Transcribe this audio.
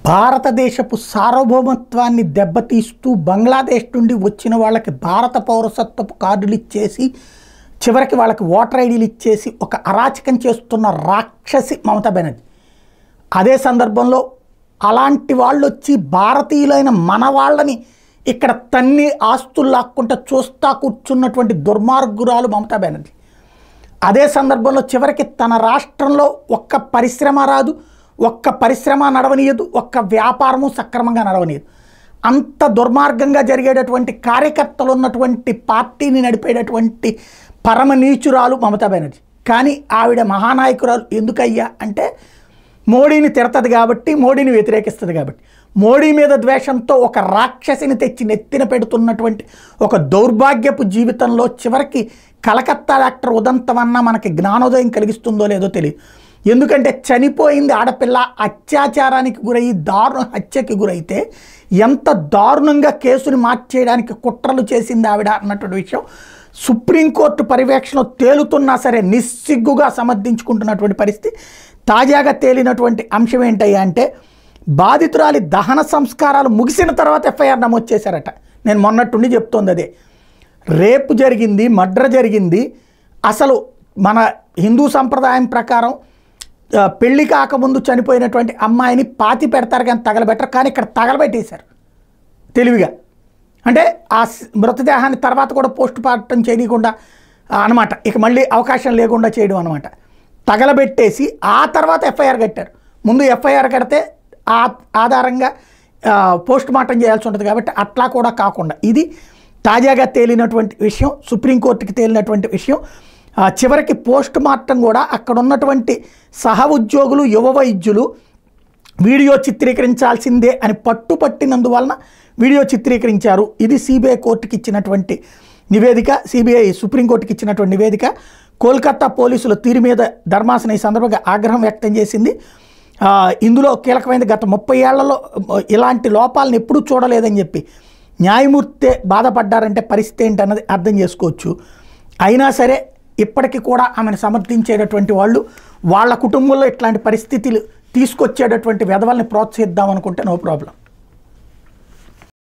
భారతదేశపు సార్వభౌమత్వాన్ని దెబ్బతీస్తూ బంగ్లాదేశ్ నుండి వచ్చిన వాళ్ళకి భారత పౌరసత్వపు కార్డులు ఇచ్చేసి చివరికి వాళ్ళకి ఓటర్ ఐడీలు ఇచ్చేసి ఒక అరాచకం చేస్తున్న రాక్షసి మమతా బెనర్జీ అదే సందర్భంలో అలాంటి వాళ్ళు వచ్చి భారతీయులైన మన వాళ్ళని ఇక్కడ తన్ని ఆస్తులు లాక్కుంటా చూస్తా కూర్చున్నటువంటి దుర్మార్గురాలు మమతా బెనర్జీ అదే సందర్భంలో చివరికి తన రాష్ట్రంలో ఒక్క పరిశ్రమ రాదు ఒక్క పరిశ్రమ నడవనీయదు ఒక్క వ్యాపారము సక్రమంగా నడవనీయదు అంత దుర్మార్గంగా జరిగేటటువంటి కార్యకర్తలు ఉన్నటువంటి పార్టీని నడిపేటటువంటి పరమ నీచురాలు మమతా బెనర్జీ కానీ ఆవిడ మహానాయకురాలు ఎందుకయ్యా అంటే మోడీని తిడతది కాబట్టి మోడీని వ్యతిరేకిస్తుంది కాబట్టి మోడీ మీద ద్వేషంతో ఒక రాక్షసిని తెచ్చి నెత్తిన పెడుతున్నటువంటి ఒక దౌర్భాగ్యపు జీవితంలో చివరికి కలకత్తా డాక్టర్ ఉదంతమన్నా మనకి జ్ఞానోదయం కలిగిస్తుందో లేదో తెలియదు ఎందుకంటే చనిపోయింది ఆడపిల్ల అత్యాచారానికి గురయ్యి దారుణ హత్యకి గురైతే ఎంత దారుణంగా కేసుని మార్చేయడానికి కుట్రలు చేసింది ఆవిడ అన్నటువంటి విషయం సుప్రీంకోర్టు పర్యవేక్షణ తేలుతున్నా సరే నిస్సిగ్గుగా సమర్థించుకుంటున్నటువంటి పరిస్థితి తాజాగా తేలినటువంటి అంశం ఏంటయ్యా అంటే బాధితురాలి దహన సంస్కారాలు ముగిసిన తర్వాత ఎఫ్ఐఆర్ నమోదు చేశారట నేను మొన్నట్టుండి చెప్తోంది అదే రేపు జరిగింది మడ్ర జరిగింది అసలు మన హిందూ సంప్రదాయం ప్రకారం ఆ, పెళ్లి కాకముందు చనిపోయినటువంటి అమ్మాయిని పాతి పెడతారు కానీ తగలబెట్టరు కానీ ఇక్కడ తగలబెట్టేశారు తెలివిగా అంటే ఆ స్- మృతదేహాన్ని తర్వాత కూడా పోస్ట్ మార్టం చేయకుండా అనమాట ఇక మళ్ళీ అవకాశం లేకుండా చేయడం అనమాట తగలబెట్టేసి ఆ తర్వాత ఎఫ్ఐఆర్ కట్టారు ముందు ఎఫ్ఐఆర్ కడితే ఆ ఆధారంగా ఆ, పోస్ట్ మార్టం చేయాల్సి ఉంటుంది కాబట్టి అట్లా కూడా కాకుండా ఇది తాజాగా తేలినటువంటి విషయం సుప్రీంకోర్టుకి తేలినటువంటి విషయం ఆ, చివరికి పోస్ట్ మార్టం కూడా అక్కడ ఉన్నటువంటి సహ ఉద్యోగులు యువ వైద్యులు వీడియో చిత్రీకరించాల్సిందే అని పట్టుపట్టినందువలన వీడియో చిత్రీకరించారు ఇది సిబిఐ కోర్టుకి ఇచ్చినటువంటి నివేదిక సిబిఐ సుప్రీంకోర్టుకి ఇచ్చినటువంటి నివేదిక కోల్కతా పోలీసుల తీరు మీద ధర్మాసనం ఈ సందర్భంగా ఆగ్రహం వ్యక్తం చేసింది ఆ, ఇందులో కీలకమైనది గత ముప్పై ఏళ్లలో ఇలాంటి లోపాలను ఎప్పుడూ చూడలేదని చెప్పి న్యాయమూర్తే బాధపడ్డారంటే పరిస్థితి ఏంటన్నది అర్థం చేసుకోవచ్చు అయినా సరే ఇప్పటికీ కూడా ఆమెను సమర్థించేటటువంటి వాళ్ళు వాళ్ళ కుటుంబంలో ఇట్లాంటి పరిస్థితులు తీసుకొచ్చేటటువంటి వెధవల్ని ప్రోత్సహిద్దాం అనుకుంటే నో ప్రాబ్లం